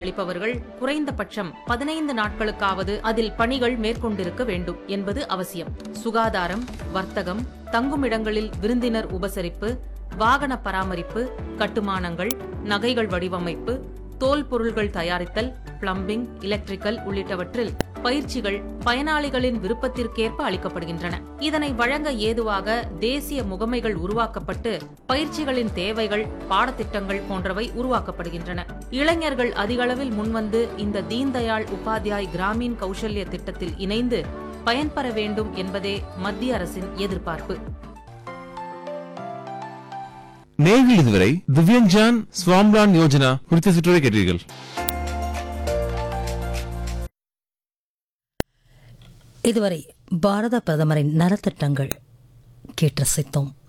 அளிப்பவர்கள் குறைந்தபட்சம் பதினைந்து நாட்களுக்காவது அதில் பணிகள் மேற்கொண்டிருக்க வேண்டும் என்பது அவசியம் சுகாதாரம் வர்த்தகம் தங்குமிடங்களில் விருந்தினர் உபசரிப்பு வாகன பராமரிப்பு கட்டுமானங்கள் நகைகள் வடிவமைப்பு தோல் பொருள்கள் தயாரித்தல் பிளம்பிங் எலக்ட்ரிக்கல் உள்ளிட்டவற்றில் பயிற்சிகள் பயனாளிகளின் விருப்பத்திற்கேற்ப அளிக்கப்படுகின்றன இதனை வழங்க ஏதுவாக தேசிய முகமைகள் உருவாக்கப்பட்டு பயிற்சிகளின் தேவைகள் பாடத்திட்டங்கள் போன்றவை உருவாக்கப்படுகின்றன இளைஞர்கள் அதிகளவில் முன்வந்து இந்த தீன்தயாள் உபாத்யாய் கிராமீன் கௌசல்ய திட்டத்தில் இணைந்து பயன்பெற வேண்டும் என்பதே மத்திய அரசின் எதிர்பார்ப்பு நேர்கள் இதுவரை திவ்யங்ஜான் ஸ்வாம்லான் யோஜனா குறித்த சுற்றுரை கேட்டீர்கள் இதுவரை பாரத பிரதமரின் நலத்திட்டங்கள் கேட்டு ரசித்தோம்